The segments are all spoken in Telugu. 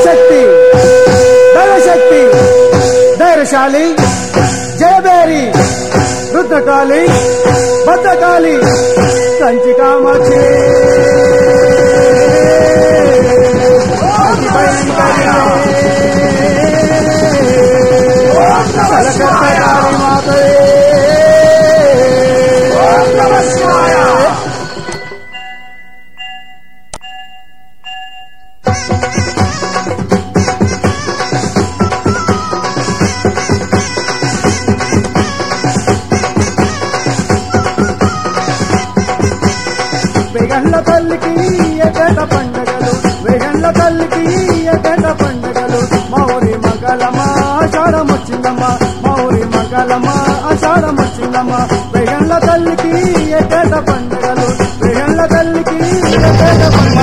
దైవశక్తి దైవశక్తి ధైర్యశాలి జయబేరి రుద్రకాళి భద్రకాళి కంచి కామాక్షి అతి భయంకరి కలకత్తకారి మాతయే వేగండ్ల తల్లికి ఎగట పండగలు వేగండ్ల తల్లికి ఎగట పండగలు మౌరి మగలమా ఆషాఢం వచ్చిందమ్మా మౌరి మగలమా ఆషాఢం వచ్చిందమ్మా వేగండ్ల తల్లికి ఎగట పండగలు వేగండ్ల తల్లికి ఎగట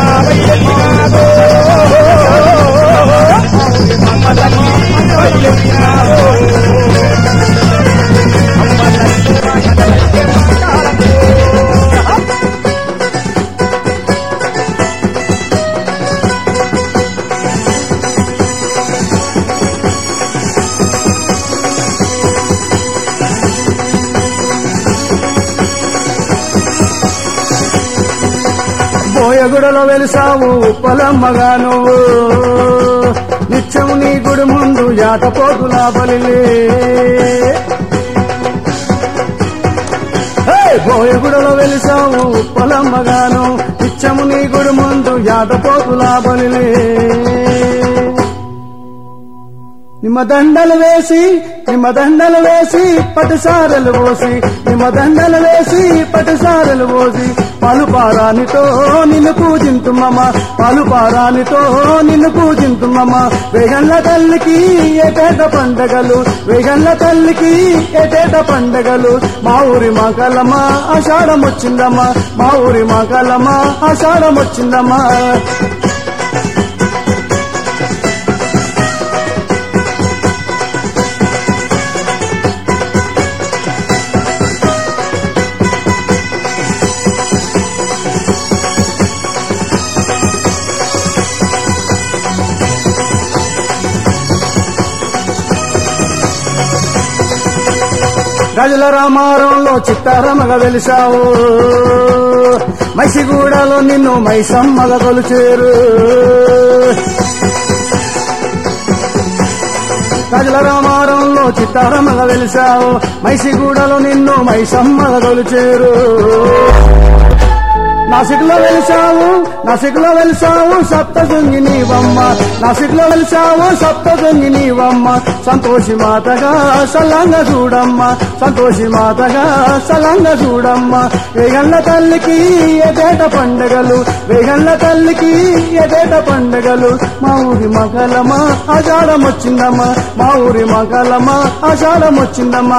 బోయగుడలో వెలిసావు ఉప్పలమ్మగా నువ్వు నిత్యం నీ గుడి ముందు జాతపోతులా బలిలే హే! బోయగుడలో వెలిసావు ఉప్పలమ్మగాను నిత్యము నీ గుడి ముందు జాతపోతులా బలిలే నిమ్మ దండలు వేసి నిమ్మ దండలు వేసి పటిసారలు పోసి నిమ్మ దండలు వేసి పటిసారలు పోసి పాలుపారానితో నిన్ను పూజింతుమ్మమ్మ పాలుపారానితో నిన్ను పూజింతుమ్మమ్మ వేగండ్ల తల్లికి ఏటేట పండగలు వేగండ్ల తల్లికి ఏటేట పండగలు మా ఊరి మగలమ్మ ఆషాఢం వచ్చిందమ్మా మా ఊరి మగలమ్మ ఆషాఢం వచ్చిందమ్మా గజల రామారంలో చిత్తారమగా వెలిసావు మైసిగూడలో నిన్ను మైసమ్మగా కొలిచేరు గజల రామారంలో చిత్తారమగా వెలిసావు మైసిగూడలో నిన్ను మైసమ్మగా కొలిచేరు నాసిక్లో వెలిసావు నాసిక్లో వెలిసావు సప్త దొంగి నీవమ్మ నాసిక్లో వెలిసావు సప్త దొంగి నీవమ్మ సంతోషి మాతగా సలంగ చూడమ్మ సంతోషి మాతగా సలంగ చూడమ్మ వేగండ్ల తల్లికి ఎదేట పండగలు వేగండ్ల తల్లికి ఎదేట పండగలు మా ఊరి మగలమా ఆషాఢం వచ్చిందమ్మా మా ఊరి మగలమా ఆషాఢం వచ్చిందమ్మా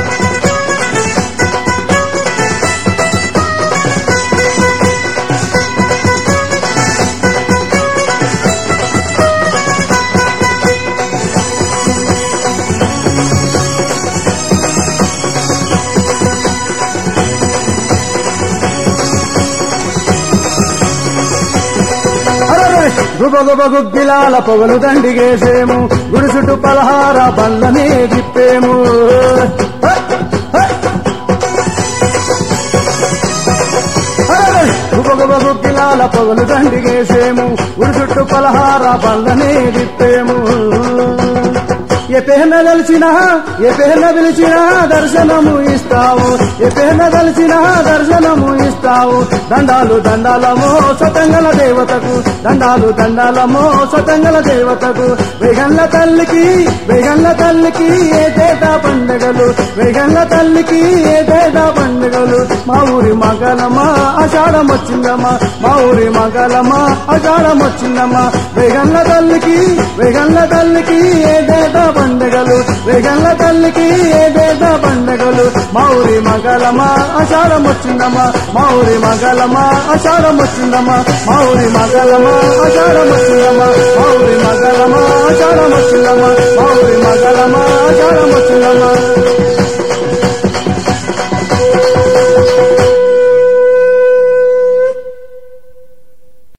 అరెరె! గుబ గుబ గుగ్గిలాల పొగలు దండిగేసేము గుడి చుట్టూ పలహార బండ్లనే తిప్పేము హ! హ! అరెరె! గుబ గుబ గుగ్గిలాల పొగలు దండిగేసేము గుడి చుట్టూ పలహార బండ్లనే తిప్పేము ఏ పేన కలిసినా ఏ పేన పిలిచినా దర్శనము ఇస్తావు ఏ పేన కలిసినా దర్శనము ఇస్తావు దండాలు దండాలమో సతంగల దేవతకు దండాలు దండాలమో సతంగల దేవతకు వేగండ్ల తల్లికి వేగండ్ల తల్లికి ఏటేటా పండగలు వేగండ్ల తల్లికి ఏటేటా పండగలు మా ఊరి మగలమా ఆషాఢం వచ్చిందమ్మా మా ఊరి మగలమా ఆషాఢం వచ్చిందమ్మా వేగండ్ల తల్లికి వేగండ్ల తల్లికి ఏటేటా పండగలు వేగండ్ల తల్లికి ఏటేటా పండగలు మా ఊరి మగలమా ఆషాఢం వచ్చిందమ్మా మా ఊరి మగలమా ఆషాఢం వచ్చిందమ్మా మా ఊరి మగలమా ఆషాఢం వచ్చిందమ్మా మా ఊరి మగలమా ఆషాఢం వచ్చిందమ్మా మా ఊరి మగలమా ఆషాఢం వచ్చిందమ్మా